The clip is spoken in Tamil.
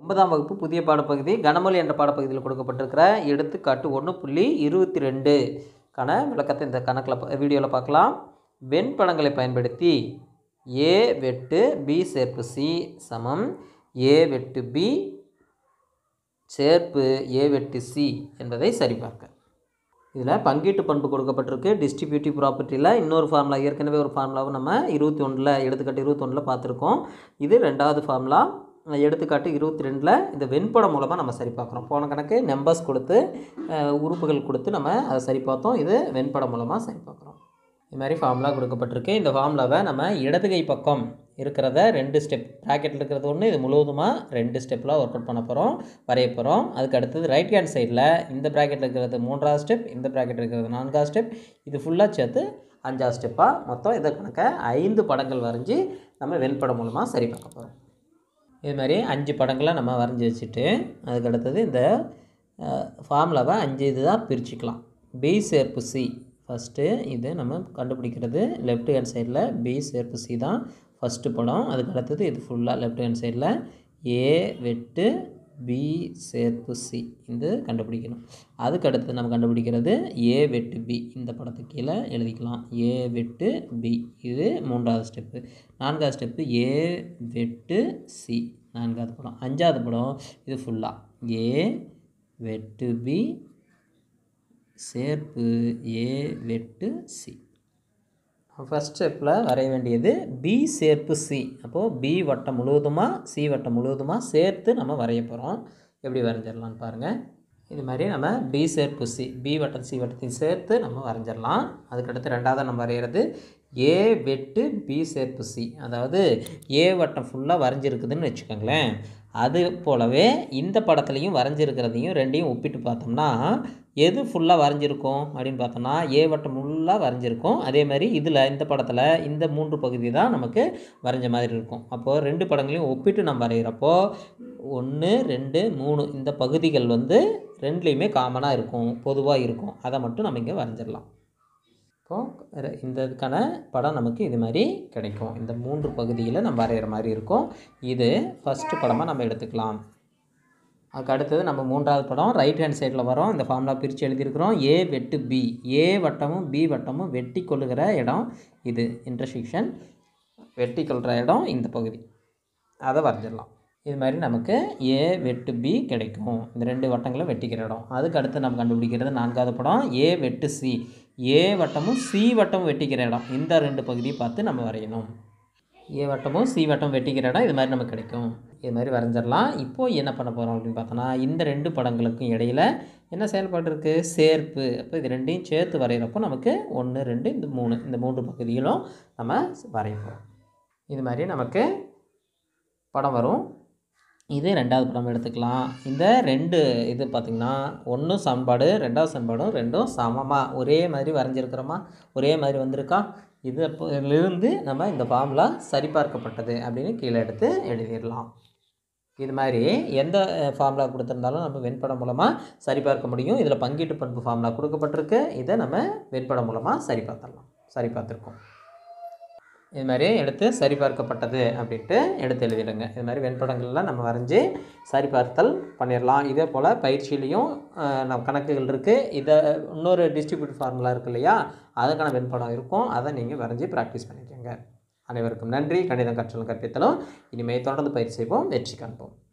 ஒன்பதாம் வகுப்பு புதிய பாடப்பகுதி கனமொழி என்ற பாடப்பகுதியில் கொடுக்கப்பட்டிருக்கிற எடுத்துக்காட்டு ஒன்று புள்ளி இருபத்தி ரெண்டுக்கான விளக்கத்தை இந்த கணக்கில் வீடியோவில் பார்க்கலாம் வெண்படங்களை பயன்படுத்தி ஏ வெட்டு பி சேர்ப்பு சி சமம் ஏ வெட்டு பி சேர்ப்பு ஏ வெட்டு சி என்பதை சரிபார்க்க இதில் பங்கீட்டு பண்பு கொடுக்கப்பட்டிருக்கு டிஸ்ட்ரிபியூட்டிவ் ப்ராப்பர்ட்டியில் இன்னொரு ஃபார்முலா ஏற்கனவே ஒரு ஃபார்முலாவை நம்ம இருபத்தி ஒன்றில் எடுத்துக்காட்டு இருபத்தொன்னில் பார்த்துருக்கோம் இது ரெண்டாவது ஃபார்முலா எடுத்துக்காட்டு இருபத்தி ரெண்டில் இந்த வெண்படம் மூலமாக நம்ம சரி பார்க்குறோம் போன கணக்கு நம்பர்ஸ் கொடுத்து அஹ், உறுப்புகள் கொடுத்து நம்ம அதை சரி பார்த்தோம் இது வெண்படம் மூலமாக சரி பார்க்குறோம் இது மாதிரி ஃபார்முலா கொடுக்கப்பட்டிருக்கு இந்த ஃபார்முலாவை நம்ம இடது கை பக்கம் இருக்கிறத ரெண்டு ஸ்டெப் ப்ராக்கெட்டில் இருக்கிறது ஒன்று இது முழுவதுமாக ரெண்டு ஸ்டெப்பில் ஒர்க் அவுட் பண்ண போகிறோம் வரைய போகிறோம் அதுக்கு அடுத்தது ரைட் ஹேண்ட் சைடில் இந்த ப்ராக்கெட்டில் இருக்கிறது மூன்றாவது ஸ்டெப் இந்த ப்ராக்கெட்டில் இருக்கிறது நான்காவது ஸ்டெப் இது ஃபுல்லாக சேர்த்து அஞ்சாவது ஸ்டெப்பாக மொத்தம் இதை கணக்க ஐந்து படங்கள் வரைஞ்சி நம்ம வெண்படம் மூலமாக சரி பார்க்க போகிறோம் இது மாதிரி அஞ்சு படங்களை நம்ம வரைஞ்சி வச்சுட்டு அதுக்கு அடுத்தது இந்த ஃபார்முலாவை அஞ்சு இதுதான் பிரிச்சுக்கலாம் பி சேர்ப்பு சி ஃபஸ்ட்டு இது நம்ம கண்டுபிடிக்கிறது லெஃப்ட் ஹேண்ட் சைடில் பி சேர்ப்பு சி தான் ஃபஸ்ட்டு படம் அதுக்கு அடுத்தது இது ஃபுல்லாக லெஃப்ட் ஹேண்ட் சைடில் ஏ வெட்டு பி சேர்ப்பு சி இது கண்டுபிடிக்கணும் அதுக்கு அடுத்து நம்ம கண்டுபிடிக்கிறது ஏ வெட்டு பி இந்த படத்துக்கு கீழே எழுதிக்கலாம் ஏ வெட்டு பி இது மூன்றாவது ஸ்டெப்பு நான்காவது ஸ்டெப்பு ஏ வெட்டு சி நான்காவது படம் அஞ்சாவது படம் இது ஃபுல்லாக ஏ வெட்டு பி சேர்ப்பு ஏ வெட்டு சி ஃபஸ்ட் ஸ்டெப்பில் வரைய வேண்டியது பி சேர்ப்பு சி அப்போது பி வட்டம் முழுவதுமாக சி வட்டம் முழுவதுமாக சேர்த்து நம்ம வரைய போகிறோம் எப்படி வரைஞ்சிடலாம்னு பாருங்கள் இது மாதிரி நம்ம பி சேர்ப்பு சி பி வட்டம் சி வட்டத்தையும் சேர்த்து நம்ம வரைஞ்சிடலாம் அதுக்கடுத்து ரெண்டாவது நம்ம வரைகிறது ஏ வெட்டு பி சேர்ப்பு சி அதாவது ஏ வட்டம் ஃபுல்லாக வரைஞ்சிருக்குதுன்னு வச்சுக்கோங்களேன் அது போலவே இந்த படத்துலையும் வரைஞ்சிருக்கிறதையும் ரெண்டையும் ஒப்பிட்டு பார்த்தோம்னா எது ஃபுல்லாக வரைஞ்சிருக்கும் அப்படின்னு பார்த்தோம்னா ஏ வட்டம் ஃபுல்லாக வரைஞ்சிருக்கும் அதே மாதிரி இதில் இந்த படத்தில் இந்த மூன்று பகுதி தான் நமக்கு வரைஞ்ச மாதிரி இருக்கும் அப்போது ரெண்டு படங்களையும் ஒப்பிட்டு நம்ம வரைகிறப்போ ஒன்று ரெண்டு மூணு இந்த பகுதிகள் வந்து ரெண்டுலேயுமே காமனாக இருக்கும் பொதுவாக இருக்கும் அதை மட்டும் நம்ம இங்கே வரைஞ்சிடலாம் இப்போது இந்த இதுக்கான படம் நமக்கு இது மாதிரி கிடைக்கும் இந்த மூன்று பகுதியில் நம்ம வரைகிற மாதிரி இருக்கும் இது ஃபஸ்ட்டு படமாக நம்ம எடுத்துக்கலாம் அதுக்கு அடுத்தது நம்ம மூன்றாவது படம் ரைட் ஹேண்ட் சைடில் வரோம் இந்த ஃபார்முலா பிரித்து எழுதியிருக்கிறோம் ஏ வெட்டு பி ஏ வட்டமும் பி வட்டமும் வெட்டி கொள்ளுகிற இடம் இது இன்டர்செக்ஷன் வெட்டி கொள்கிற இடம் இந்த பகுதி அதை வரைஞ்சிடலாம் இது மாதிரி நமக்கு ஏ வெட்டு பி கிடைக்கும் இந்த ரெண்டு வட்டங்களை வெட்டிக்கிற இடம் அதுக்கு அடுத்து நம்ம கண்டுபிடிக்கிறது நான்காவது படம் ஏ வெட்டு சி ஏ வட்டமும் சி வட்டமும் வெட்டிக்கிற இடம் இந்த ரெண்டு பகுதியை பார்த்து நம்ம வரையணும் ஏ வட்டமும் சி வட்டம் வெட்டிக்கிற இடம் இது மாதிரி நமக்கு கிடைக்கும் இது மாதிரி வரைஞ்சிடலாம் இப்போது என்ன பண்ண போகிறோம் அப்படின்னு பார்த்தோன்னா இந்த ரெண்டு படங்களுக்கும் இடையில என்ன செயல்பாடு இருக்குது சேர்ப்பு அப்போ இது ரெண்டையும் சேர்த்து வரைகிறப்போ நமக்கு ஒன்று ரெண்டு இந்த மூணு இந்த மூன்று பகுதிகளும் நம்ம வரைவோம் இது மாதிரி நமக்கு படம் வரும் இது ரெண்டாவது படம் எடுத்துக்கலாம் இந்த ரெண்டு இது பார்த்திங்கன்னா ஒன்றும் சமன்பாடு ரெண்டாவது சமன்பாடும் ரெண்டும் சமமாக ஒரே மாதிரி வரைஞ்சிருக்கிறோமா ஒரே மாதிரி வந்திருக்கா இது அப்போலேருந்து நம்ம இந்த ஃபார்முலா சரிபார்க்கப்பட்டது அப்படின்னு கீழே எடுத்து எழுதிடலாம் இது மாதிரி எந்த ஃபார்முலா கொடுத்துருந்தாலும் நம்ம வெண்படம் மூலமாக சரிபார்க்க முடியும் இதில் பங்கீட்டு பண்பு ஃபார்முலா கொடுக்கப்பட்டிருக்கு இதை நம்ம வெண்படம் மூலமாக சரி பார்த்துடலாம் சரி பார்த்துருக்கோம் இது மாதிரி எடுத்து சரிபார்க்கப்பட்டது அப்படின்ட்டு எடுத்து எழுதிடுங்க இது மாதிரி வெண்படங்கள்லாம் நம்ம வரைஞ்சி சரிபார்த்தல் பண்ணிடலாம் இதே போல் பயிற்சியிலையும் அஹ், நம்ம கணக்குகள் இருக்குது இதை இன்னொரு டிஸ்ட்ரிபியூட் ஃபார்முலா இருக்கு இல்லையா அதுக்கான வெண்படம் இருக்கும் அதை நீங்கள் வரைஞ்சி ப்ராக்டிஸ் பண்ணிக்கோங்க அனைவருக்கும் நன்றி கணிதம் கற்றலும் கற்பித்தலும் இனிமேல் தொடர்ந்து பயிற்சி செய்வோம் வெற்றி காண்போம்